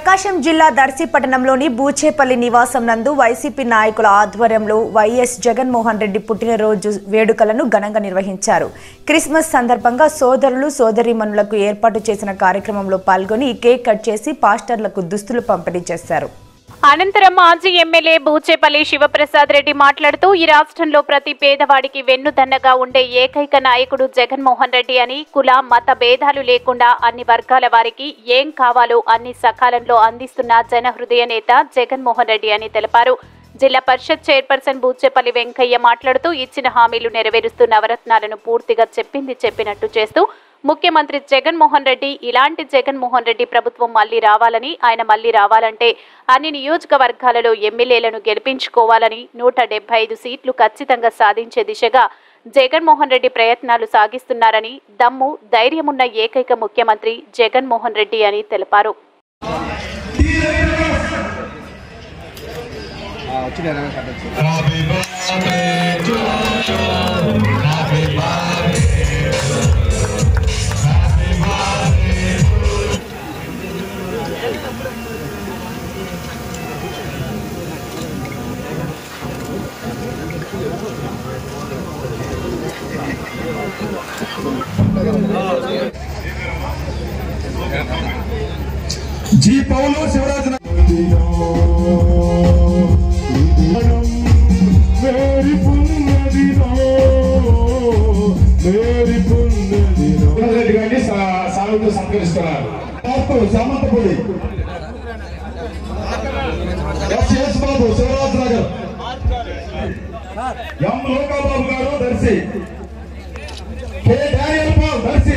ప్రకాశం జిల్లా దర్శి పట్టణంలోని బూచేపల్లి నివాసం నందు వైసీపీ నాయకుల ఆధ్వర్యంలో వైఎస్ జగన్మోహన్ రెడ్డి పుట్టినరోజు వేడుకలను ఘనంగా నిర్వహించారు క్రిస్మస్ సందర్భంగా సోదరులు సోదరీమణులకు ఏర్పాటు చేసిన కార్యక్రమంలో పాల్గొని కేక్ కట్ చేసి పాస్టర్లకు దుస్తులు పంపిణీ చేశారు అనంతరం మాజీ ఎమ్మెల్యే బూచేపల్లి శివప్రసాద్ రెడ్డి మాట్లాడుతూ ఈ రాష్ట్రంలో ప్రతి పేదవాడికి వెన్నుదన్నగా ఉండే ఏకైక నాయకుడు జగన్మోహన్ రెడ్డి అని కుల మత భేదాలు లేకుండా అన్ని వర్గాల వారికి ఏం కావాలో అన్ని సకాలంలో అందిస్తున్న జనహృదయ నేత జగన్మోహన్ రెడ్డి అని తెలిపారు జిల్లా పరిషత్ చైర్పర్సన్ బూచేపల్లి వెంకయ్య మాట్లాడుతూ ఇచ్చిన హామీలు నెరవేరుస్తూ నవరత్నాలను పూర్తిగా చెప్పింది చెప్పినట్టు చేస్తూ ముఖ్యమంత్రి జగన్మోహన్ రెడ్డి ఇలాంటి జగన్మోహన్ రెడ్డి ప్రభుత్వం మళ్లీ రావాలని ఆయన మళ్లీ రావాలంటే అన్ని నియోజకవర్గాలలో ఎమ్మెల్యేలను గెలిపించుకోవాలని నూట డెబ్బై ఐదు సీట్లు ఖచ్చితంగా సాధించే దిశగా జగన్మోహన్ రెడ్డి ప్రయత్నాలు సాగిస్తున్నారని దమ్ము ధైర్యమున్న ఏకైక ముఖ్యమంత్రి జగన్మోహన్ రెడ్డి అని తెలిపారు Happy birthday to you. Happy birthday. Happy birthday. G Paul Sivaraju Mary పున్నదినో మేరీ పున్నదినో రెడ్డి గారిని సా- సాగుతూ సత్కరిస్తున్నారు Samanthapudi S S Babu Sivaraj Nagar M Lokababu గారు Darsi K Daniel Paul Darsi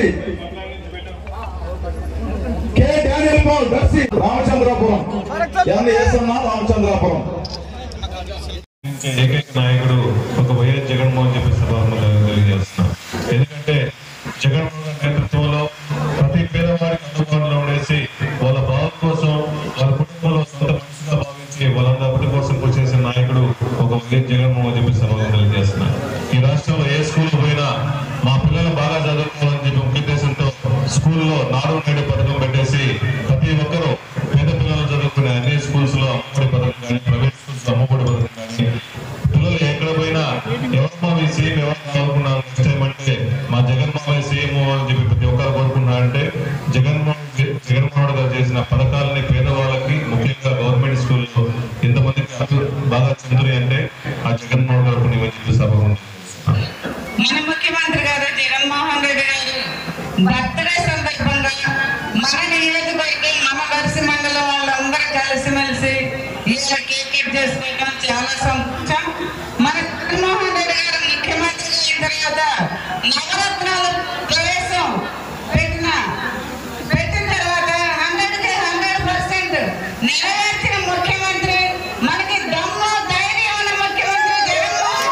K Daniel Paul Darsi Ramachandrapuram N Yesanna Ramachandrapuram ఏకైక నాయకుడు ఒక వైఎస్ జగన్మోహన్ చెప్పి సభాముఖంగా తెలియజేస్తున్నాం ఎందుకంటే జగన్మోహన్ నేతృత్వంలో ప్రతి పేదవాడికి అందుబాటులో ఉండేసి వాళ్ళ బాగు కోసం వాళ్ళ కుటుంబంలో సొంత మనిషిగా భావించి వాళ్ళందరి కోసం కృషి చేసిన నాయకుడు ఒక వైఎస్ జగన్మోహన్ చెప్పి సభగా తెలియజేస్తున్నాం ఈ రాష్ట్రంలో ఏ స్కూల్ పోయినా మా పిల్లలు బాగా చదువుకోవాలని చెప్పి ముఖ్య ఉద్దేశంతో స్కూల్లో నాడు నేడు పథకం పెట్టేసి ప్రతి ఒక్కరూ పేద పిల్లలు చదువుకునే అన్ని స్కూల్స్ లో అమ్మఒడి పథకం కానీ ప్రైవేట్ స్కూల్స్ లో అమ్మఒడి పథకం కానీ పిల్లలు ఎక్కడ పోయినా ఎవరమ్మా మీ సీఎం ఎవరు కావాలనుకున్నారు నెక్స్ట్ టైం అంటే మా జగన్మోహన్ సీఎం అని చెప్పి ప్రతి ఒక్కరు కోరుకున్నారంటే జగన్మోహన్ జగన్మోహన్ గారు చేసిన పథకాలని పేదవాళ్ళకి ముఖ్యంగా గవర్నమెంట్ స్కూల్లో ఎంతమందికి అర్థం బాగా చెందుతాయి అంటే ఆ జగన్మోహన్ గారు పుణ్యం అని చెప్పి సభ మన ముఖ్యమంత్రి గారు జగన్మోహన్ రెడ్డి గారు బర్త్డే సందర్భంగా మన నియోజకవర్గం మన దర్శి మండలం వాళ్ళందరూ కలిసిమెలిసి ఇలా కేక్ కట్ చేసుకోవడం చాలా సంతోషం మన జగన్మోహన్ రెడ్డి గారు ముఖ్యమంత్రి అయిన తర్వాత నవరత్నాలు ప్రవేశం పెట్టిన పెట్టిన తర్వాత హండ్రెడ్ కి హండ్రెడ్ పర్సెంట్ నెరవేర్చిన ముఖ్యమంత్రి మనకి దమ్ము ధైర్యం ఉన్న ముఖ్యమంత్రి జగన్మోహన్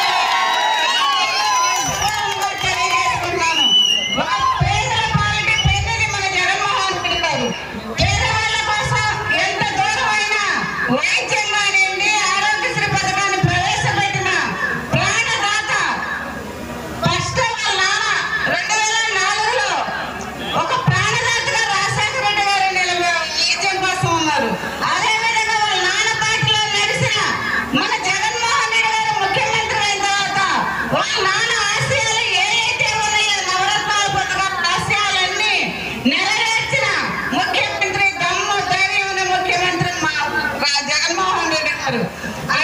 తెలియజేసుకుంటున్నాను. వా- పేదల పాలిటి పెద్దది మన జగన్మోహన్ రెడ్డి గారు. పేదవాళ్ళ కోసం ఎంత దూరమైనా వైద్యం కానివ్వండి, ఆరోగ్యశ్రీ పథకాన్ని ప్రవేశపెట్టిన ప్రాణదాత ఫస్ట్ వాళ్ళ నాన్న రెండు వేల నాలుగులో ఒక ప్రాణదాతగా రాజశేఖర రెడ్డి గారు నిలబ- వైద్యం కోసం ఉన్నారు అదే విధంగా వాళ్ళ నాన్న పార్టీలో నడిచిన మన జగన్మోహన్ రెడ్డి గారు ముఖ్యమంత్రి అయిన తర్వాత వాళ్ళ నాన్న ఆశయాలు ఏ అయితే ఉన్నాయో నవరత్నాల పథకాల ఆశయాలన్నీ నెరవేర్చిన ముఖ్యమంత్రి దమ్ము ధైర్యం ఉన్న ముఖ్యమంత్రి మా మా జగన్మోహన్ రెడ్డి గారు